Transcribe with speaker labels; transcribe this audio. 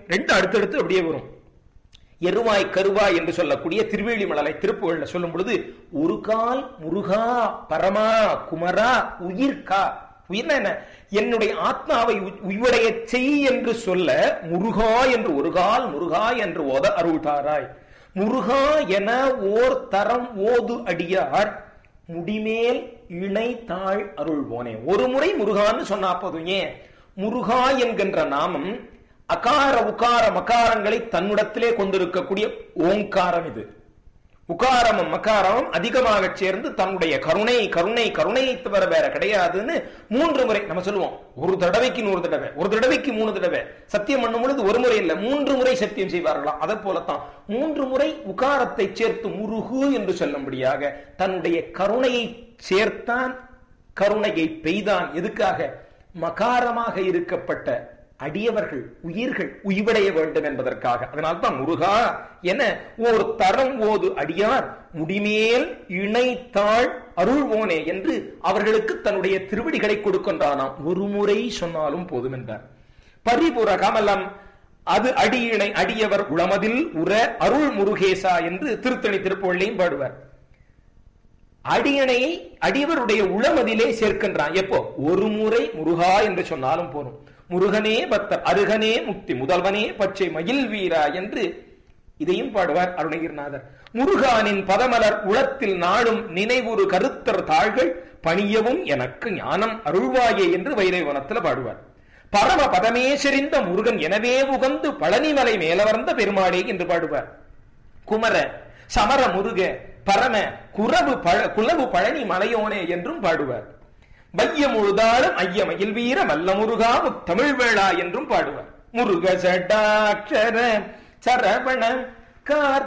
Speaker 1: ரெண்டு அடுத்தடுத்து அப்படியே வரும் எருவாய் கருவாய் என்று சொல்லக்கூடிய திருவேலிமலரை திருப்புகள்ல சொல்லும் பொழுது ஒரு கால் முருகா பரமா குமரா உயிர்கா உயிர்னா என்ன என்னுடைய ஆத்மாவை உ- உய்வடைய செய் என்று சொல்ல முருகா என்று ஒரு கால் முருகா என்று ஓத அருள்தாராய் முருகா என ஓர் தரம் ஓது அடியார் முடிமேல் இணை தாழ் அருள்வோனே ஒரு முறை முருகான்னு சொன்னா போதும் ஏன் முருகா என்கின்ற நாமம் அகார உகார மகாரங்களை தன்னிடத்திலே கொண்டிருக்கக்கூடிய ஓங்காரம் இது உகாரமும் மகாரமும் அதிகமாக சேர்ந்து தன்னுடைய கருணை கருணை கருணையை தவிர வேற கிடையாதுன்னு மூன்று முறை நம்ம சொல்லுவோம் ஒரு தடவைக்கு நூறு தடவை ஒரு தடவைக்கு மூணு தடவை சத்தியம் பண்ணும் பொழுது ஒரு முறை இல்ல மூன்று முறை சத்தியம் செய்வார்களாம் அதை போலத்தான் மூன்று முறை உகாரத்தை சேர்த்து முருகு என்று சொல்லும்படியாக தன்னுடைய கருணையை சேர்த்தான் கருணையை பெய்தான் எதுக்காக மகாரமாக இருக்கப்பட்ட அடியவர்கள் உயிர்கள் உய்வடைய வேண்டும் என்பதற்காக அதனால்தான் முருகா என ஒரு தரம் ஓது அடியார் முடிமேல் இணைத்தாள் அருள்வோனே என்று அவர்களுக்கு தன்னுடைய திருவடிகளை கொடுக்கின்றானாம் ஒரு முறை சொன்னாலும் போதும் என்றார் பரிபுர கமலம் அது அடியினை அடியவர் உளமதில் உற அருள் முருகேசா என்று திருத்தணி திருப்பொழிலையும் பாடுவார் அடியணையை அடியவருடைய உளமதிலே சேர்க்கின்றான் எப்போ ஒரு முறை முருகா என்று சொன்னாலும் போதும் முருகனே பக்தர் அருகனே முக்தி முதல்வனே பச்சை மயில் வீரா என்று இதையும் பாடுவார் அருணகிரிநாதர் முருகானின் பதமலர் உளத்தில் நாளும் நினைவுறு கருத்தர் தாள்கள் பணியவும் எனக்கு ஞானம் அருள்வாயே என்று வைரவனத்தில் பாடுவார் பரம பதமே செறிந்த முருகன் எனவே உகந்து பழனிமலை மேலவர்ந்த பெருமாளே என்று பாடுவார் குமர சமர முருக பரம குரவு பழ குலவு பழனி மலையோனே என்றும் பாடுவார் வைய முழுதாலும் ஐயமயில் வீர மல்ல முருகா முத்தமிழ் வேளா என்றும் பாடுவார் முருக சடாட்சர சரவண கார்